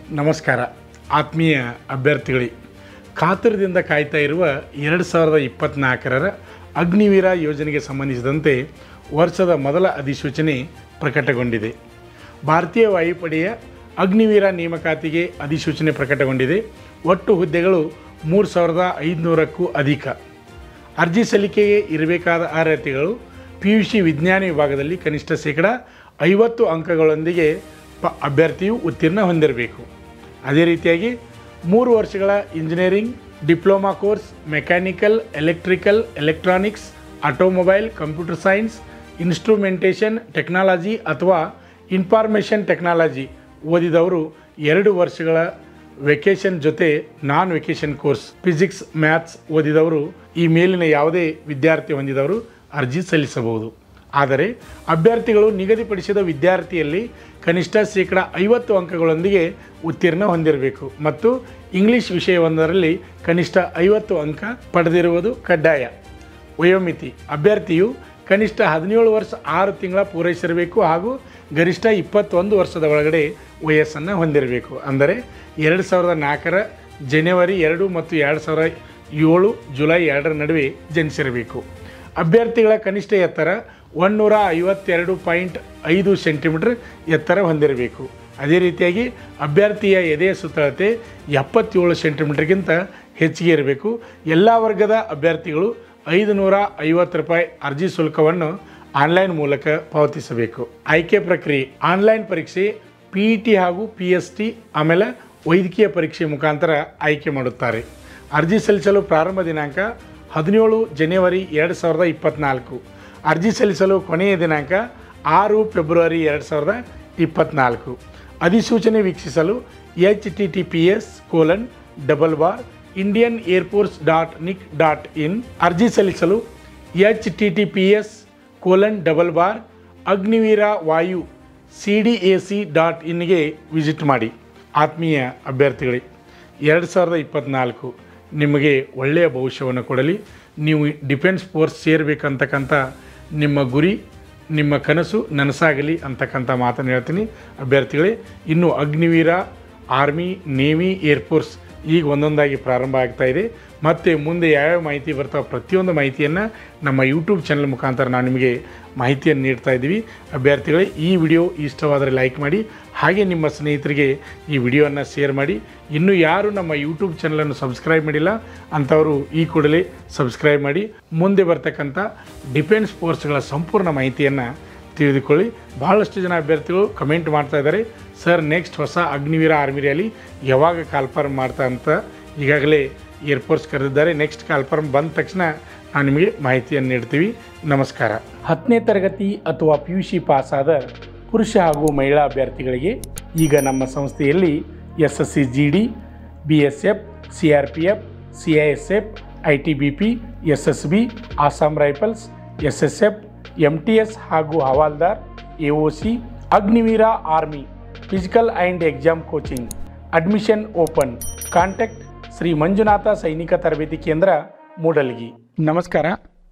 ನಮಸ್ಕಾರ ಆತ್ಮೀಯ ಅಭ್ಯರ್ಥಿಗಳೇ ಕಾತರದಿಂದ ಕಾಯ್ತಾ ಇರುವ ಎರಡು ಸಾವಿರದ ಇಪ್ಪತ್ತ್ನಾಲ್ಕರ ಅಗ್ನಿವೀರ ಯೋಜನೆಗೆ ಸಂಬಂಧಿಸಿದಂತೆ ವರ್ಷದ ಮೊದಲ ಅಧಿಸೂಚನೆ ಪ್ರಕಟಗೊಂಡಿದೆ ಭಾರತೀಯ ವಾಯುಪಡೆಯ ಅಗ್ನಿವೀರ ನೇಮಕಾತಿಗೆ ಅಧಿಸೂಚನೆ ಪ್ರಕಟಗೊಂಡಿದೆ ಒಟ್ಟು ಹುದ್ದೆಗಳು ಮೂರು ಸಾವಿರದ ಐದುನೂರಕ್ಕೂ ಅಧಿಕ ಅರ್ಜಿ ಸಲ್ಲಿಕೆಗೆ ಇರಬೇಕಾದ ಅರ್ಹತೆಗಳು ಪಿ ಯು ಸಿ ವಿಜ್ಞಾನ ವಿಭಾಗದಲ್ಲಿ ಕನಿಷ್ಠ ಶೇಕಡ ಐವತ್ತು ಅಂಕಗಳೊಂದಿಗೆ ಪ ಅಭ್ಯರ್ಥಿಯು ಉತ್ತೀರ್ಣ ಹೊಂದಿರಬೇಕು ಅದೇ ರೀತಿಯಾಗಿ ಮೂರು ವರ್ಷಗಳ engineering diploma course mechanical electrical electronics automobile computer science instrumentation technology ಅಥವಾ ಇನ್ಫಾರ್ಮೇಷನ್ ಟೆಕ್ನಾಲಜಿ ಓದಿದವರು ಎರಡು ವರ್ಷಗಳ ವೆಕೇಷನ್ ಜೊತೆ non vacation course physics maths ಓದಿದವರು ಈ ಮೇಲಿನ ಯಾವುದೇ ವಿದ್ಯಾರ್ಥಿ ಹೊಂದಿದವರು ಅರ್ಜಿ ಸಲ್ಲಿಸಬಹುದು ಆದರೆ ಅಭ್ಯರ್ಥಿಗಳು ನಿಗದಿಪಡಿಸಿದ ವಿದ್ಯಾರ್ಥಿಯಲ್ಲಿ ಕನಿಷ್ಠ ಶೇಕಡ ಐವತ್ತು ಅಂಕಗಳೊಂದಿಗೆ ಉತ್ತೀರ್ಣ ಹೊಂದಿರಬೇಕು ಮತ್ತು ಇಂಗ್ಲಿಷ್ ವಿಷಯವೊಂದರಲ್ಲಿ ಕನಿಷ್ಠ ಐವತ್ತು ಅಂಕ ಪಡೆದಿರುವುದು ಕಡ್ಡಾಯ ವಯೋಮಿತಿ ಅಭ್ಯರ್ಥಿಯು ಕನಿಷ್ಠ ಹದಿನೇಳು ವರ್ಷ ಆರು ತಿಂಗಳ ಪೂರೈಸಿರಬೇಕು ಹಾಗೂ ಗರಿಷ್ಠ ಇಪ್ಪತ್ತೊಂದು ವರ್ಷದ ಒಳಗಡೆ ವಯಸ್ಸನ್ನು ಹೊಂದಿರಬೇಕು ಅಂದರೆ ಎರಡು ಸಾವಿರದ ನಾಲ್ಕರ ಜನವರಿ ಎರಡು ಮತ್ತು ಎರಡು ಸಾವಿರ ಏಳು ಜುಲೈ ಎರಡರ ನಡುವೆ ಜನಿಸಿರಬೇಕು ಅಭ್ಯರ್ಥಿಗಳ ಕನಿಷ್ಠ ಎತ್ತರ ಒಂದುನೂರ ಐವತ್ತೆರಡು ಪಾಯಿಂಟ್ ಐದು ಸೆಂಟಿಮೀಟರ್ ಎತ್ತರ ಹೊಂದಿರಬೇಕು ಅದೇ ರೀತಿಯಾಗಿ ಅಭ್ಯರ್ಥಿಯ ಎದೆಯ ಸುತ್ತಳತೆ ಎಪ್ಪತ್ತೇಳು ಸೆಂಟಿಮೀಟರ್ಗಿಂತ ಹೆಚ್ಚಿಗೆ ಇರಬೇಕು ಎಲ್ಲ ವರ್ಗದ ಅಭ್ಯರ್ಥಿಗಳು ಐದು ನೂರ ಐವತ್ತು ರೂಪಾಯಿ ಅರ್ಜಿ ಶುಲ್ಕವನ್ನು ಆನ್ಲೈನ್ ಮೂಲಕ ಪಾವತಿಸಬೇಕು ಆಯ್ಕೆ ಪ್ರಕ್ರಿಯೆ ಆನ್ಲೈನ್ ಪರೀಕ್ಷೆ ಪಿ ಇ ಟಿ ಹಾಗೂ ಪಿ ಎಸ್ ಟಿ ಆಮೇಲೆ ವೈದ್ಯಕೀಯ ಪರೀಕ್ಷೆ ಮುಖಾಂತರ ಆಯ್ಕೆ ಮಾಡುತ್ತಾರೆ ಅರ್ಜಿ ಸಲ್ಲಿಸಲು ಪ್ರಾರಂಭ ದಿನಾಂಕ ಹದಿನೇಳು ಜನವರಿ ಎರಡು ಸಾವಿರದ ಇಪ್ಪತ್ತ್ನಾಲ್ಕು ಅರ್ಜಿ ಸಲ್ಲಿಸಲು ಕೊನೆಯ ದಿನಾಂಕ ಆರು ಫೆಬ್ರವರಿ ಎರಡು ಸಾವಿರದ ಇಪ್ಪತ್ತ್ನಾಲ್ಕು ಅಧಿಸೂಚನೆ ವೀಕ್ಷಿಸಲು H T T P S colon double bar Indian air force dot nic dot in ಅರ್ಜಿ ಸಲ್ಲಿಸಲು H T T P S colon double bar Agniveer Vayu C D A C dot ಇನ್ಗೆ ವಿಸಿಟ್ ಮಾಡಿ ಆತ್ಮೀಯ ಅಭ್ಯರ್ಥಿಗಳೇ ಎರಡು ಸಾವಿರದ ಇಪ್ಪತ್ತ್ನಾಲ್ಕು ನಿಮಗೆ ಒಳ್ಳೆಯ ಭವಿಷ್ಯವನ್ನು ಕೊಡಲಿ ನೀವು ಡಿಫೆನ್ಸ್ ಫೋರ್ಸ್ ಸೇರಬೇಕಂತಕ್ಕಂಥ ನಿಮ್ಮ ಗುರಿ ನಿಮ್ಮ ಕನಸು ನನಸಾಗಲಿ ಅಂತಕ್ಕಂಥ ಮಾತನ್ನು ಹೇಳ್ತೀನಿ ಅಭ್ಯರ್ಥಿಗಳೇ ಇನ್ನು ಅಗ್ನಿವೀರ ಆರ್ಮಿ ನೇವಿ ಏರ್ಫೋರ್ಸ್ ಈಗ ಒಂದೊಂದಾಗಿ ಪ್ರಾರಂಭ ಆಗ್ತಾ ಇದೆ ಮತ್ತು ಮುಂದೆ ಯಾವ್ಯಾವ ಮಾಹಿತಿ ಬರ್ತಾವೆ ಪ್ರತಿಯೊಂದು ಮಾಹಿತಿಯನ್ನು ನಮ್ಮ ಯೂಟ್ಯೂಬ್ ಚಾನಲ್ ಮುಖಾಂತರ ನಾವು ನಿಮಗೆ ಮಾಹಿತಿಯನ್ನು ನೀಡ್ತಾ ಇದ್ದೀವಿ ಅಭ್ಯರ್ಥಿಗಳೇ ಈ ವಿಡಿಯೋ ಇಷ್ಟವಾದರೆ ಲೈಕ್ ಮಾಡಿ ಹಾಗೆ ನಿಮ್ಮ ಸ್ನೇಹಿತರಿಗೆ ಈ ವಿಡಿಯೋವನ್ನು ಶೇರ್ ಮಾಡಿ ಇನ್ನೂ ಯಾರು ನಮ್ಮ ಯೂಟ್ಯೂಬ್ ಚಾನಲನ್ನು ಸಬ್ಸ್ಕ್ರೈಬ್ ಮಾಡಿಲ್ಲ ಅಂಥವರು ಈ ಕೂಡಲೇ ಸಬ್ಸ್ಕ್ರೈಬ್ ಮಾಡಿ ಮುಂದೆ ಬರ್ತಕ್ಕಂಥ ಡಿಫೆನ್ಸ್ ಫೋರ್ಸ್ಗಳ ಸಂಪೂರ್ಣ ಮಾಹಿತಿಯನ್ನು ತಿಳಿದುಕೊಳ್ಳಿ ಭಾಳಷ್ಟು ಜನ ಅಭ್ಯರ್ಥಿಗಳು ಕಮೆಂಟ್ ಮಾಡ್ತಾ ಇದ್ದಾರೆ ಸರ್ ನೆಕ್ಸ್ಟ್ ಹೊಸ ಅಗ್ನಿವೀರ ಆರ್ಮಿ ರ್ಯಾಲಿ ಯಾವಾಗ ಕಾಲ್ಫರ್ಮ್ ಮಾಡ್ತಾ ಅಂತ ಈಗಾಗಲೇ ಏರ್ಫೋರ್ಸ್ ಕರೆದಿದ್ದಾರೆ ನೆಕ್ಸ್ಟ್ ಕಾಲ್ಫರ್ಮ್ ಬಂದ ತಕ್ಷಣ ನಾನು ನಿಮಗೆ ಮಾಹಿತಿಯನ್ನು ನೀಡ್ತೀವಿ ನಮಸ್ಕಾರ ಹತ್ತನೇ ತರಗತಿ ಅಥವಾ ಪಿ ಯು ಸಿ ಪಾಸಾದ ಪುರುಷ ಹಾಗೂ ಮಹಿಳಾ ಅಭ್ಯರ್ಥಿಗಳಿಗೆ ಈಗ ನಮ್ಮ ಸಂಸ್ಥೆಯಲ್ಲಿ S S C G D B S F C R P F C I S F I T B P S S B Assam rifles S S F M T S ಹಾಗೂ Havaldar A O C Agniveer army physical and exam coaching admission open contact Shri Manjunatha ಸೈನಿಕ ತರಬೇತಿ ಕೇಂದ್ರ ಮೂಡಲಗಿ ನಮಸ್ಕಾರ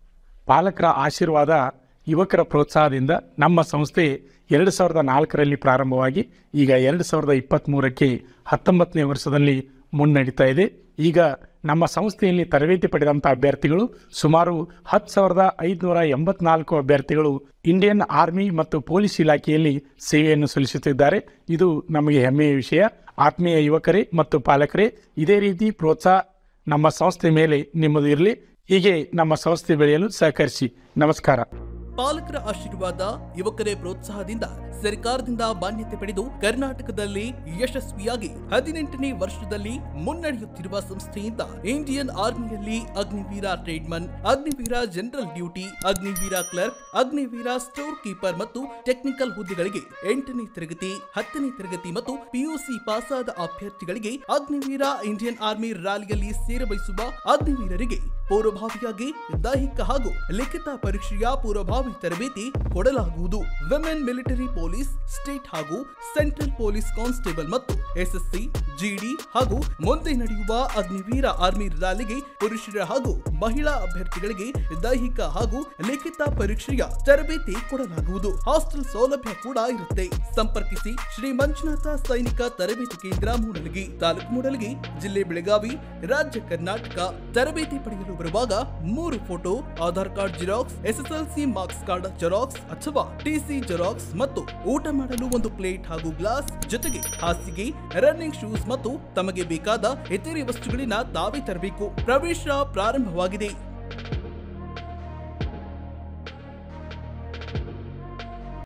ಪಾಲಕರ ಆಶೀರ್ವಾದ ಯುವಕರ ಪ್ರೋತ್ಸಾಹದಿಂದ ನಮ್ಮ ಸಂಸ್ಥೆ ಎರಡು ಸಾವಿರದ ನಾಲ್ಕರಲ್ಲಿ ಪ್ರಾರಂಭವಾಗಿ ಈಗ ಎರಡು ಸಾವಿರದ ಇಪ್ಪತ್ತ್ಮೂರಕ್ಕೆ ಹತ್ತೊಂಬತ್ತನೇ ವರ್ಷದಲ್ಲಿ ಮುನ್ನಡೀತಾ ಇದೆ ಈಗ ನಮ್ಮ ಸಂಸ್ಥೆಯಲ್ಲಿ ತರಬೇತಿ ಪಡೆದಂಥ ಅಭ್ಯರ್ಥಿಗಳು ಸುಮಾರು ಹತ್ತು ಸಾವಿರದ ಐದುನೂರ ಎಂಬತ್ನಾಲ್ಕು ಅಭ್ಯರ್ಥಿಗಳು ಇಂಡಿಯನ್ ಆರ್ಮಿ ಮತ್ತು ಪೊಲೀಸ್ ಇಲಾಖೆಯಲ್ಲಿ ಸೇವೆಯನ್ನು ಸಲ್ಲಿಸುತ್ತಿದ್ದಾರೆ ಇದು ನಮಗೆ ಹೆಮ್ಮೆಯ ವಿಷಯ ಆತ್ಮೀಯ ಯುವಕರೇ ಮತ್ತು ಪಾಲಕರೇ ಇದೇ ರೀತಿ ಪ್ರೋತ್ಸಾಹ ನಮ್ಮ ಸಂಸ್ಥೆ ಮೇಲೆ ನಿಮ್ಮದು ಇರಲಿ ಹೀಗೆ ನಮ್ಮ ಸಂಸ್ಥೆ ಬೆಳೆಯಲು ಸಹಕರಿಸಿ ನಮಸ್ಕಾರ ಪಾಲಕರ ಆಶೀರ್ವಾದ ಯುವಕರೇ ಪ್ರೋತ್ಸಾಹದಿಂದ ಸರ್ಕಾರದಿಂದ ಮಾನ್ಯತೆ ಪಡೆದು ಕರ್ನಾಟಕದಲ್ಲಿ ಯಶಸ್ವಿಯಾಗಿ ಹದಿನೆಂಟನೇ ವರ್ಷದಲ್ಲಿ ಮುನ್ನಡೆಯುತ್ತಿರುವ ಸಂಸ್ಥೆಯಿಂದ ಇಂಡಿಯನ್ ಆರ್ಮಿಯಲ್ಲಿ Agniveer tradesman Agniveer general duty Agniveer clerk Agniveer store keeper ಮತ್ತು ಟೆಕ್ನಿಕಲ್ ಹುದ್ದೆಗಳಿಗೆ ಎಂಟನೇ ತರಗತಿ ಹತ್ತನೇ ತರಗತಿ ಮತ್ತು ಪಿಯುಸಿ ಪಾಸಾದ ಅಭ್ಯರ್ಥಿಗಳಿಗೆ ಅಗ್ನಿವೀರ ಇಂಡಿಯನ್ ಆರ್ಮಿ ರ್ಯಾಲಿಯಲ್ಲಿ ಸೇರಬಯಸುವ ಅಗ್ನಿವೀರರಿಗೆ ಪೂರ್ವಭಾವಿಯಾಗಿ ದೈಹಿಕ ಹಾಗೂ ಲಿಖಿತ ಪರೀಕ್ಷೆಯ ಪೂರ್ವಭಾವಿ ತರಬೇತಿ ಕೊಡಲಾಗುವುದು ವಿಮೆನ್ ಮಿಲಿಟರಿ ಪೊಲೀಸ್ ಸ್ಟೇಟ್ ಹಾಗೂ ಸೆಂಟ್ರಲ್ ಪೊಲೀಸ್ ಕಾನ್ಸ್ಟೇಬಲ್ ಮತ್ತು ಎಸ್ಎಸ್ಸಿ ಜಿಡಿ ಹಾಗೂ ಮುಂದೆ ನಡೆಯುವ ಅಗ್ನಿವೀರ ಆರ್ಮಿ ರ್ಯಾಲಿಗೆ ಪುರುಷರ ಹಾಗೂ ಮಹಿಳಾ ಅಭ್ಯರ್ಥಿಗಳಿಗೆ ದೈಹಿಕ ಹಾಗೂ ಲಿಖಿತ ಪರೀಕ್ಷೆಯ ತರಬೇತಿ ಕೊಡಲಾಗುವುದು ಹಾಸ್ಟೆಲ್ ಸೌಲಭ್ಯ ಕೂಡ ಇರುತ್ತೆ ಸಂಪರ್ಕಿಸಿ ಶ್ರೀ ಮಂಜುನಾಥ ಸೈನಿಕ ತರಬೇತಿ ಕೇಂದ್ರ ಮೂಡಲಗಿ ತಾಲೂಕು ಮೂಡಲಗಿ ಜಿಲ್ಲೆ ಬೆಳಗಾವಿ ರಾಜ್ಯ ಕರ್ನಾಟಕ ತರಬೇತಿ ಪಡೆಯಲು ಬರುವಾಗ ಮೂರು photo Aadhaar card xerox SSLC marks card xerox ಅಥವಾ ಟಿಸಿ ಜೆರಾಕ್ಸ್ ಮತ್ತು ಊಟ ಮಾಡಲು ಒಂದು ಪ್ಲೇಟ್ ಹಾಗೂ ಗ್ಲಾಸ್ ಜೊತೆಗೆ ಹಾಸಿಗೆ ರನ್ನಿಂಗ್ ಶೂಸ್ ಮತ್ತು ತಮಗೆ ಬೇಕಾದ ಇತರೆ ವಸ್ತುಗಳಿನ ತಾವೇ ತರಬೇಕು ಪ್ರವೇಶ ಪ್ರಾರಂಭವಾಗಿದೆ